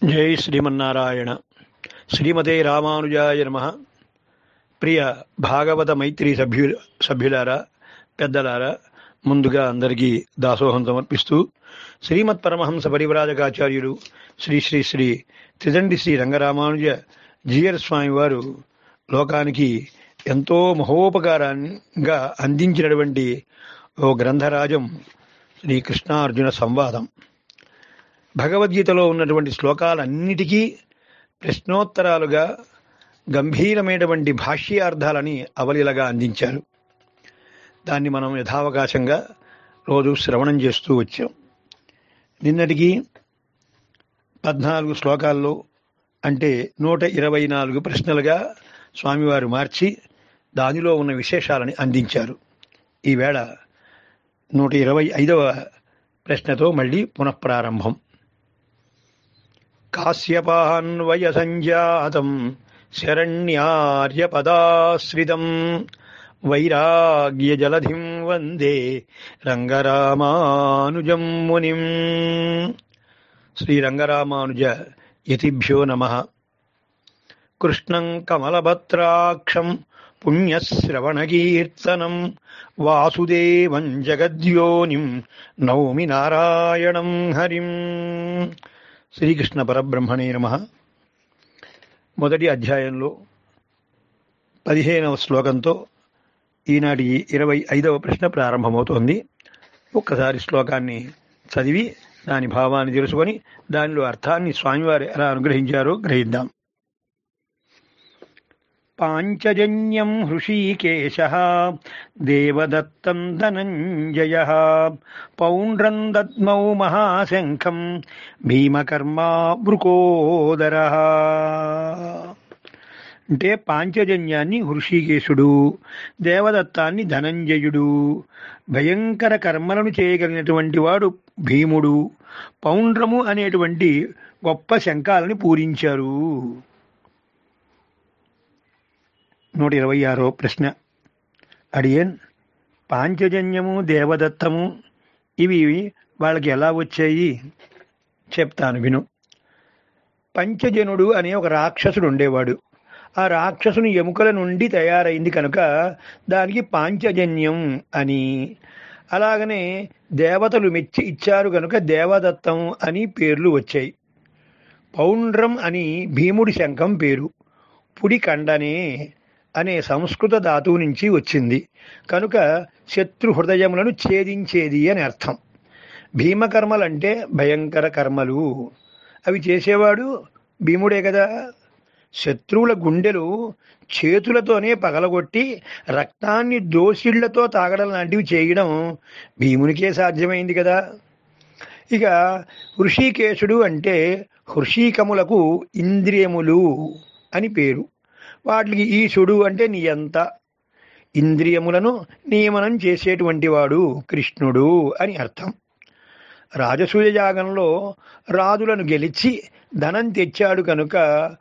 జై శ్రీమన్నారాయణ శ్రీమతే రామానుజాయ నమ ప్రియ భాగవత మైత్రి సభ్యు సభ్యులారా పెద్దలారా ముందుగా అందరికీ దాసోహం సమర్పిస్తూ శ్రీమత్ పరమహంస పరివ్రాజకాచార్యులు శ్రీ శ్రీ శ్రీ త్రిదండి శ్రీ రంగరామానుజ జీయర్ స్వామి వారు లోకానికి ఎంతో మహోపకారంగా అందించినటువంటి ఓ గ్రంథరాజం శ్రీ కృష్ణార్జున సంవాదం భగవద్గీతలో ఉన్నటువంటి శ్లోకాలన్నిటికీ ప్రశ్నోత్తరాలుగా గంభీరమైనటువంటి భాష్యార్థాలని అవలీలగా అందించారు దాన్ని మనం యథావకాశంగా రోజు శ్రవణం చేస్తూ వచ్చాం నిన్నటికి పద్నాలుగు శ్లోకాల్లో అంటే నూట ఇరవై నాలుగు ప్రశ్నలుగా స్వామివారు మార్చి దానిలో ఉన్న విశేషాలని అందించారు ఈవేళ నూట ఇరవై ఐదవ ప్రశ్నతో మళ్ళీ పునఃప్రారంభం కాశ్యపాన్వయ సంజాతం శరణ్యార్యపదాశ్రితం వైరాగ్య జలధిం వందే రంగరామానుజం మునిం శ్రీరంగరామానుజ యతిభ్యో నమ కృష్ణం కమలభత్రాక్షం పుణ్యశ్రవణకీర్తనం వాసుదేవం జగద్యోనిం నౌమి నారాయణం హరిం శ్రీకృష్ణ పరబ్రహ్మణే నమ మొదటి అధ్యాయంలో పదిహేనవ శ్లోకంతో ఈనాటి ఇరవై ఐదవ ప్రశ్న ప్రారంభమవుతోంది ఒక్కసారి శ్లోకాన్ని చదివి దాని భావాన్ని తెలుసుకొని దానిలో అర్థాన్ని స్వామివారు ఎలా అనుగ్రహించారో గ్రహిద్దాం పాంచజన్యం హృషీకేశ దేవదత్తం ధనంజయ పౌండ్రం దద్మౌ మహాశంఖం భీమకర్మా వృకోదర అంటే పాంచజన్యాన్ని హృషికేశుడు దేవదత్తాన్ని ధనంజయుడు భయంకర కర్మలను చేయగలిగినటువంటి వాడు భీముడు పౌండ్రము అనేటువంటి గొప్ప శంఖాలని పూరించారు నూట ఇరవై ఆరో ప్రశ్న అడియన్ పాంచజన్యము దేవదత్తము ఇవి వాళ్ళకి ఎలా వచ్చాయి చెప్తాను విను పంచజనుడు అనే ఒక రాక్షసుడు ఉండేవాడు ఆ రాక్షసుని ఎముకల నుండి తయారైంది కనుక దానికి పాంచజన్యం అని అలాగనే దేవతలు మెచ్చి ఇచ్చారు కనుక దేవదత్తం అని పేర్లు వచ్చాయి పౌండ్రం అని భీముడి శంఖం పేరు పుడి కండనే అనే సంస్కృత ధాతువు నుంచి వచ్చింది కనుక శత్రు హృదయములను ఛేదించేది అని అర్థం భీమకర్మలంటే భయంకర కర్మలు అవి చేసేవాడు భీముడే కదా శత్రువుల గుండెలు చేతులతోనే పగలగొట్టి రక్తాన్ని దోసిళ్లతో తాగడం లాంటివి చేయడం భీమునికే సాధ్యమైంది కదా ఇక హృషికేశుడు అంటే హృషీకములకు ఇంద్రియములు అని పేరు వాటికి ఈశుడు అంటే నియంత ఇంద్రియములను నియమనం చేసేటువంటి వాడు కృష్ణుడు అని అర్థం రాజసూయ యాగంలో రాజులను గెలిచి ధనం తెచ్చాడు కనుక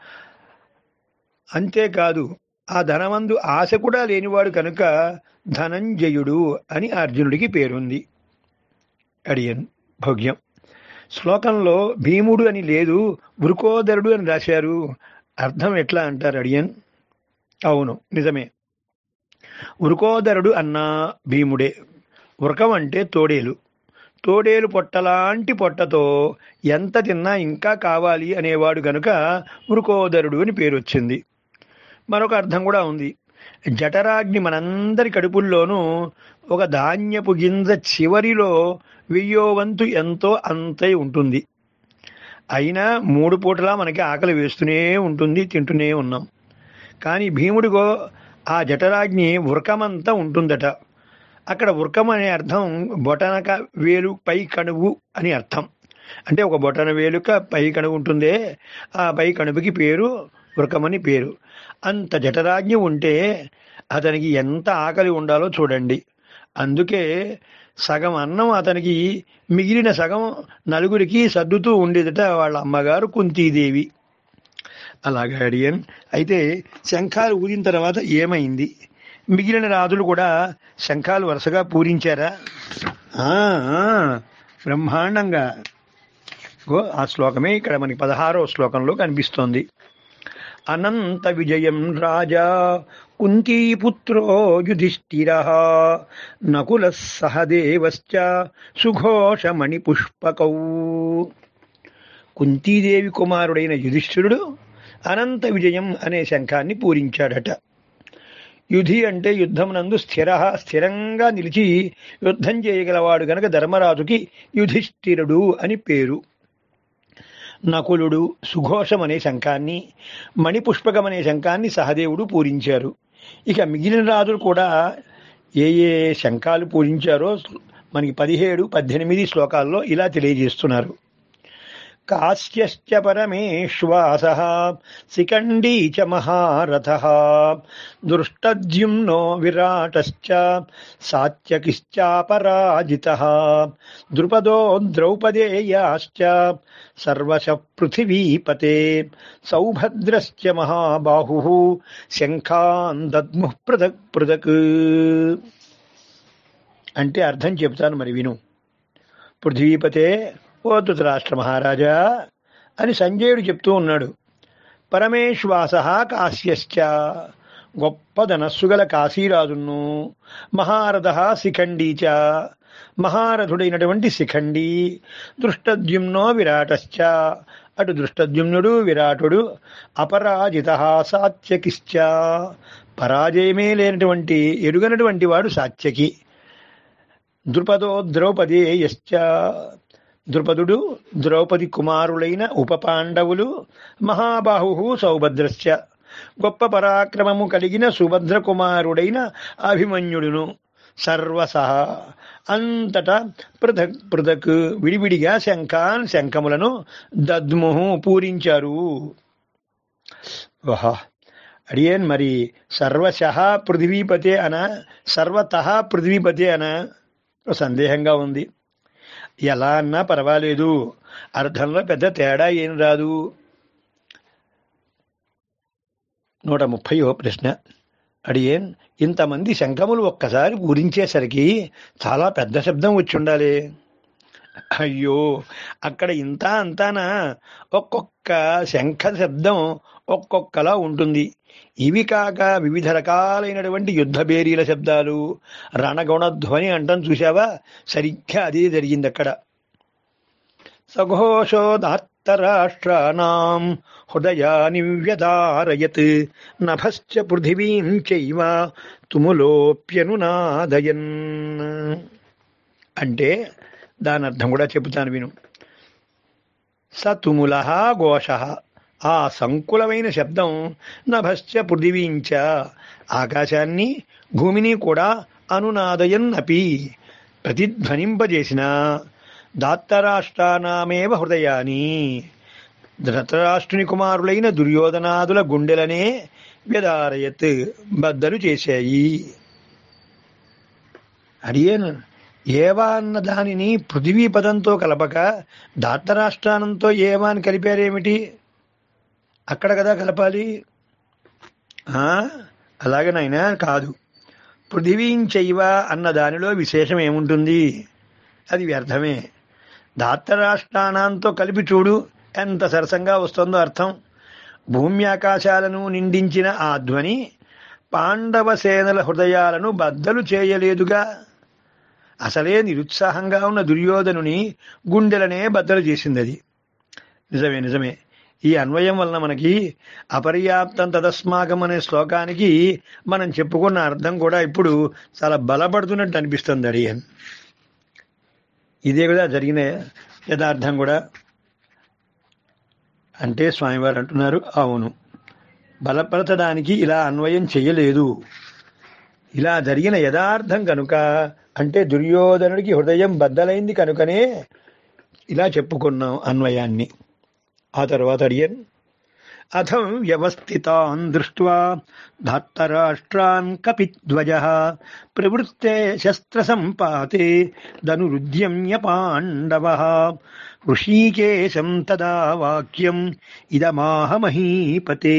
అంతేకాదు ఆ ధనమందు ఆశ కూడా లేనివాడు కనుక ధనంజయుడు అని అర్జునుడికి పేరుంది అడియన్ భోగ్యం శ్లోకంలో భీముడు అని లేదు వృకోదరుడు అని రాశారు అర్థం ఎట్లా అంటారు అడియన్ అవును నిజమే వృకోదరుడు అన్నా భీముడే వృకం అంటే తోడేలు తోడేలు పొట్టలాంటి పొట్టతో ఎంత తిన్నా ఇంకా కావాలి అనేవాడు గనుక వృకోదరుడు అని పేరు వచ్చింది మరొక అర్థం కూడా ఉంది జఠరాగ్ని మనందరి కడుపుల్లోనూ ఒక ధాన్యపు గింజ చివరిలో వెయ్యో వంతు ఎంతో అంతై ఉంటుంది అయినా మూడు పూటలా మనకి ఆకలి వేస్తూనే ఉంటుంది తింటూనే ఉన్నాం కానీ భీముడిగో ఆ జఠరాగ్ని వృకమంతా ఉంటుందట అక్కడ వృకం అనే అర్థం బొటనక వేలు పై కణువు అని అర్థం అంటే ఒక బొటన వేలుక పై కణువు ఉంటుందే ఆ పై కణుపుకి పేరు వృకమని పేరు అంత జఠరాజ్ఞ ఉంటే అతనికి ఎంత ఆకలి ఉండాలో చూడండి అందుకే సగం అన్నం అతనికి మిగిలిన సగం నలుగురికి సర్దుతూ ఉండేదట వాళ్ళ అమ్మగారు కుంతీదేవి అలాగా అడియన్ అయితే శంఖాలు ఊదిన తర్వాత ఏమైంది మిగిలిన రాజులు కూడా శంఖాలు వరుసగా పూరించారా ఆ, ఆ, బ్రహ్మాండంగా ఇగో ఆ శ్లోకమే ఇక్కడ మనకి పదహారో శ్లోకంలో కనిపిస్తోంది అనంత విజయం రాజా కుంతీపుత్రో యుధిష్ఠిర నకుల సహదేవశ్చ సుఘోషమణి పుష్పకౌ కుంతీదేవి కుమారుడైన యుధిష్ఠిరుడు అనంత విజయం అనే శంఖాన్ని పూరించాడట యుధి అంటే యుద్ధమునందు స్థిర స్థిరంగా నిలిచి యుద్ధం చేయగలవాడు గనక ధర్మరాజుకి యుధిష్ఠిరుడు అని పేరు నకులుడు సుఘోషం అనే శంఖాన్ని మణిపుష్పకం అనే శంఖాన్ని సహదేవుడు పూరించారు ఇక మిగిలిన రాజులు కూడా ఏ ఏ శంఖాలు పూరించారో మనకి పదిహేడు పద్దెనిమిది శ్లోకాల్లో ఇలా తెలియజేస్తున్నారు కాశ్యశ్చ పరమేశ్వాస శిఖండీ చ మహారథ దృష్టద్యుమ్నో విరాటశ్చ సాత్యకిశ్చాపరాజిత ద్రుపదో ద్రౌపదేయాశ్చ సర్వశ పృథివీపతే సౌభద్రశ్చ మహాబాహు శంఖాన్ దద్ముః పృథక్ పృథక్ అంటే అర్థం చెప్తాను మరి విను పృథ్వీపతే ఓ ధృతరాష్ట్ర మహారాజా అని సంజయుడు చెప్తూ ఉన్నాడు పరమేశ్వాస కాశ్యశ్చ గొప్ప ధనస్సుగల కాశీరాజును మహారథ శిఖండీచ మహారథుడైనటువంటి శిఖండి దృష్టద్యుమ్నో విరాటశ్చ అటు దృష్టద్యుమ్నుడు విరాటుడు అపరాజిత సాత్యకిశ్చ పరాజయమే లేనటువంటి ఎరుగనటువంటి వాడు సాత్యకి ద్రుపదో ద్రౌపదేయశ్చ ద్రుపదుడు ద్రౌపది కుమారులైన ఉప పాండవులు మహాబాహు సౌభద్రశ్చ గొప్ప పరాక్రమము కలిగిన సుభద్ర కుమారుడైన అభిమన్యుడును సర్వస అంతటా పృథక్ పృథక్ విడివిడిగా శంఖాన్ శంఖములను దద్ముహు పూరించారు వహ అడియన్ మరి సర్వశ పృథ్వీపతే అన సర్వత పృథ్వీపతే అన సందేహంగా ఉంది ఎలా అన్నా పర్వాలేదు అర్థంలో పెద్ద తేడా ఏం రాదు నూట ముప్పయో ప్రశ్న అడియేన్ ఇంతమంది శంఖములు ఒక్కసారి పూరించేసరికి చాలా పెద్ద శబ్దం వచ్చి ఉండాలి అయ్యో అక్కడ ఇంత అంతానా ఒక్కొక్క శంఖ శబ్దం ఒక్కొక్కలా ఉంటుంది ఇవి కాక వివిధ రకాలైనటువంటి యుద్ధ బేరీల శబ్దాలు రణగుణధ్వని అంటాం చూసావా సరిగ్గా అదే జరిగింది అక్కడ సఘోషోదాత్తరాష్ట్రాణం హృదయాని వ్యదారయత్ నభశ్చ పృథివీం చైవ తుములోప్యనునాదయన్ అంటే దాని అర్థం కూడా చెబుతాను విను స తుముల ఘోష ఆ సంకులమైన శబ్దం నభశ్చ పృథివీంచ ఆకాశాన్ని భూమిని కూడా అనునాదయన్ అపి ప్రతిధ్వనింపజేసిన దాత్తరాష్ట్రానామేవ హృదయాని ధృతరాష్ట్రుని కుమారులైన దుర్యోధనాదుల గుండెలనే వ్యదారయత్ బద్దలు చేశాయి అడియేను ఏవా అన్న దానిని పృథివీ పదంతో కలపక దాత్తరాష్ట్రానంతో ఏవా అని కలిపారేమిటి అక్కడ కదా కలపాలి ఆ, అలాగే నాయనా కాదు పృథివీంచైవ అన్న దానిలో విశేషం ఏముంటుంది అది వ్యర్థమే దాత్తరాష్ట్రాణంతో కలిపి చూడు ఎంత సరసంగా వస్తుందో అర్థం భూమి ఆకాశాలను నిండించిన ఆ ధ్వని పాండవ సేనల హృదయాలను బద్దలు చేయలేదుగా అసలే నిరుత్సాహంగా ఉన్న దుర్యోధనుని గుండెలనే బద్దలు చేసింది అది నిజమే నిజమే ఈ అన్వయం వలన మనకి అపర్యాప్తం తదస్మాకం అనే శ్లోకానికి మనం చెప్పుకున్న అర్థం కూడా ఇప్పుడు చాలా బలపడుతున్నట్టు అనిపిస్తుంది అడియన్ ఇదే కదా జరిగిన యథార్థం కూడా అంటే స్వామివారు అంటున్నారు అవును బలపరచడానికి ఇలా అన్వయం చేయలేదు ఇలా జరిగిన యథార్థం కనుక అంటే దుర్యోధనుడికి హృదయం బద్దలైంది కనుకనే ఇలా చెప్పుకున్నాం అన్వయాన్ని ఆ తర్వాత అడియన్ అథం వ్యవస్థితాన్ దృష్ట్వా ధాత్తరాష్ట్రాన్ కపిధ్వజ ప్రవృత్తే శస్త్రసంపాతే ధనురుద్యమ్య పాండవ ఋషీకేశం తదా వాక్యం ఇదమాహ మహీపతే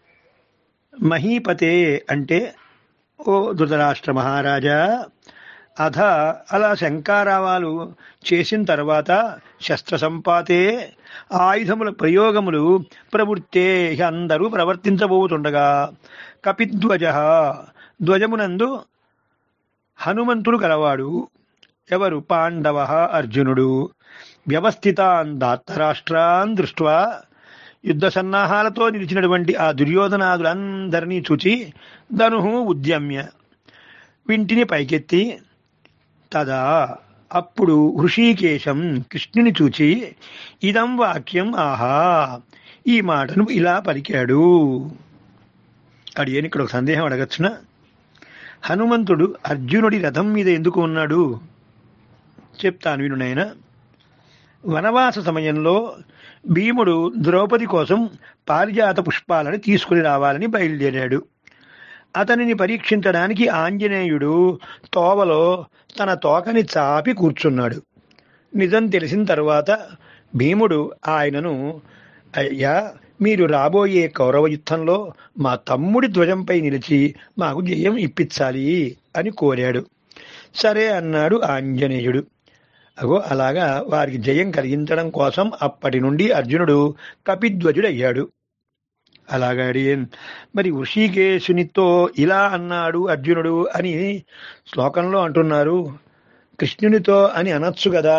మహీపతే అంటే ఓ ధృతరాష్ట్ర మహారాజా అథ అలా శంకారావాలు చేసిన తర్వాత శస్త్ర సంపాతే ఆయుధముల ప్రయోగములు ప్రవృత్తే అందరూ ప్రవర్తించబోతుండగా కపిధ్వజ ధ్వజమునందు హనుమంతుడు గలవాడు ఎవరు పాండవ అర్జునుడు వ్యవస్థితాన్ దాత్తరాష్ట్రాన్ దృష్ట్వా యుద్ధ సన్నాహాలతో నిలిచినటువంటి ఆ దుర్యోధనాదులందరినీ చూచి ధను ఉద్యమ్య వింటిని పైకెత్తి తదా అప్పుడు హృషీకేశం కృష్ణుని చూచి ఇదం వాక్యం ఆహా ఈ మాటను ఇలా పలికాడు అడియని ఇక్కడ ఒక సందేహం అడగచ్చునా హనుమంతుడు అర్జునుడి రథం మీద ఎందుకు ఉన్నాడు చెప్తాను విను నాయన వనవాస సమయంలో భీముడు ద్రౌపది కోసం పారిజాత పుష్పాలను తీసుకుని రావాలని బయలుదేరాడు అతనిని పరీక్షించడానికి ఆంజనేయుడు తోవలో తన తోకని చాపి కూర్చున్నాడు నిజం తెలిసిన తరువాత భీముడు ఆయనను అయ్యా మీరు రాబోయే కౌరవ యుద్ధంలో మా తమ్ముడి ధ్వజంపై నిలిచి మాకు జయం ఇప్పించాలి అని కోరాడు సరే అన్నాడు ఆంజనేయుడు అగో అలాగా వారికి జయం కలిగించడం కోసం అప్పటి నుండి అర్జునుడు కపిధ్వజుడయ్యాడు అలాగాడి మరి ఋషికేశునితో ఇలా అన్నాడు అర్జునుడు అని శ్లోకంలో అంటున్నారు కృష్ణునితో అని అనొచ్చు కదా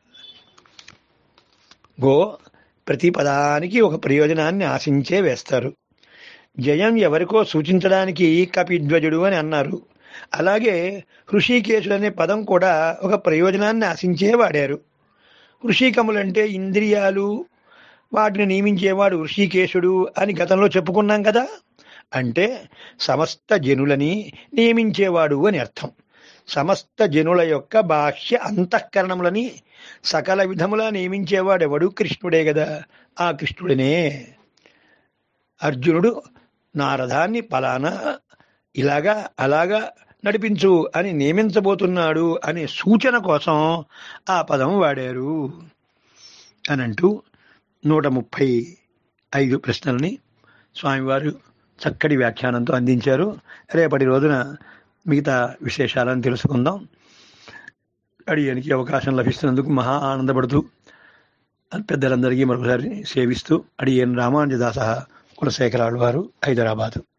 గో ప్రతి పదానికి ఒక ప్రయోజనాన్ని ఆశించే వేస్తారు జయం ఎవరికో సూచించడానికి కపిధ్వజుడు అని అన్నారు అలాగే హృషికేశుడు అనే పదం కూడా ఒక ప్రయోజనాన్ని ఆశించే వాడారు హృషికములంటే ఇంద్రియాలు వాటిని నియమించేవాడు ఋషికేశుడు అని గతంలో చెప్పుకున్నాం కదా అంటే సమస్త జనులని నియమించేవాడు అని అర్థం సమస్త జనుల యొక్క బాహ్య అంతఃకరణములని సకల విధములా నియమించేవాడెవడు కృష్ణుడే కదా ఆ కృష్ణుడినే అర్జునుడు నా రథాన్ని పలానా ఇలాగా అలాగా నడిపించు అని నియమించబోతున్నాడు అనే సూచన కోసం ఆ పదం వాడారు అని అంటూ నూట ముప్పై ఐదు ప్రశ్నల్ని స్వామివారు చక్కటి వ్యాఖ్యానంతో అందించారు రేపటి రోజున మిగతా విశేషాలను తెలుసుకుందాం అడిగానికి అవకాశం లభిస్తున్నందుకు మహా ఆనందపడుతూ పెద్దలందరికీ మరొకసారి సేవిస్తూ అడియన్ రామానుజదాస కులశేఖరాలు వారు హైదరాబాదు